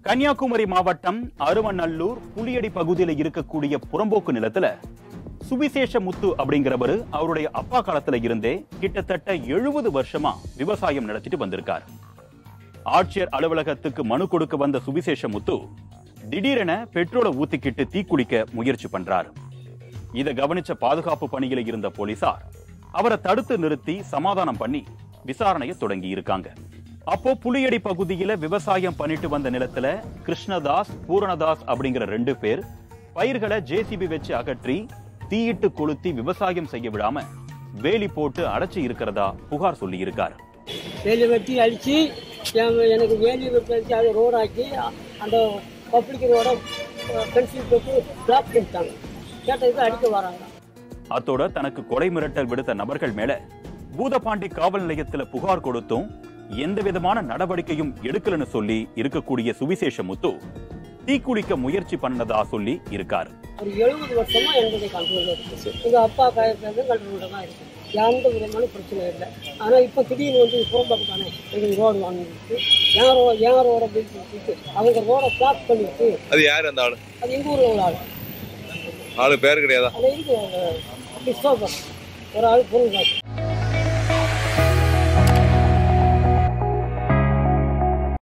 கன்னியாகுமரி மாவட்டம் அருவநல்லூர் புலியடி பகுதியில் இருக்கக்கூடிய புறம்போக்கு நிலத்துல சுவிசேஷ முத்து அப்படிங்கிறவரு அவருடைய அப்பா காலத்துல இருந்தே கிட்டத்தட்ட எழுபது வருஷமா விவசாயம் நடத்திட்டு வந்திருக்கார் ஆட்சியர் அலுவலகத்துக்கு மனு கொடுக்க வந்த சுவிசேஷ முத்து திடீரென பெட்ரோலை ஊத்திக்கிட்டு தீக்குளிக்க முயற்சி பண்றார் இதை கவனிச்ச பாதுகாப்பு பணியில இருந்த போலீசார் அவரை தடுத்து நிறுத்தி சமாதானம் பண்ணி விசாரணையை தொடங்கி இருக்காங்க அப்போ புலியடி பகுதியில விவசாயம் பண்ணிட்டு வந்த நிலத்துல கிருஷ்ணதாஸ் பூரணதாஸ் அப்படிங்கிற ரெண்டு பேர் பயிர்களை ஜேசிபி வச்சு அகற்றி தீயிட்டு கொளுத்தி விவசாயம் செய்ய விடாம வேலி போட்டு அடைச்சு இருக்கிறதா புகார் சொல்லி இருக்கார் வேலி வெட்டி அடித்து எனக்கு வேலி வெட்டி அடித்து அதை ரோடாக்கி அந்த பப்ளிக் ரோட பென்சில் போட்டு பிளாக் பண்ணிட்டாங்க கேட்டதுக்கு அடிக்க வராங்க அத்தோட தனக்கு கொலை மிரட்டல் விடுத்த நபர்கள் மேல பூதப்பாண்டி காவல் நிலையத்துல புகார் கொடுத்தும் எந்த விதமான நடவடிக்கையும் எடுக்கலன்னு சொல்லி இருக்கக்கூடிய சுவிசேஷ முத்து தீக்குளிக்க முயற்சி பண்ணதா சொல்லி இருக்காரு ஒரு எழுபது வருஷமா என்னுடைய கண்ட்ரோலில் இருக்குது எங்க அப்பா காயத்துலேருந்து கண்ட்ரோலில் தான் இருக்கு எந்த விதமான பிரச்சனை இல்லை ஆனா இப்போ திடீர்னு வந்து புறம்பாக்கு தானே எங்களுக்கு ரோடு வாங்கிட்டு என் ரோ என் ரோட பில் கொடுத்துட்டு அவங்க ரோட பிளாக் பண்ணிட்டு அது யார் அந்த ஆளு அது எங்க ஊர்ல உள்ள ஆள் ஆளு பேர் கிடையாதா அது இருக்கு கிறிஸ்டோபர் ஒரு ஆள் பொருள் காசு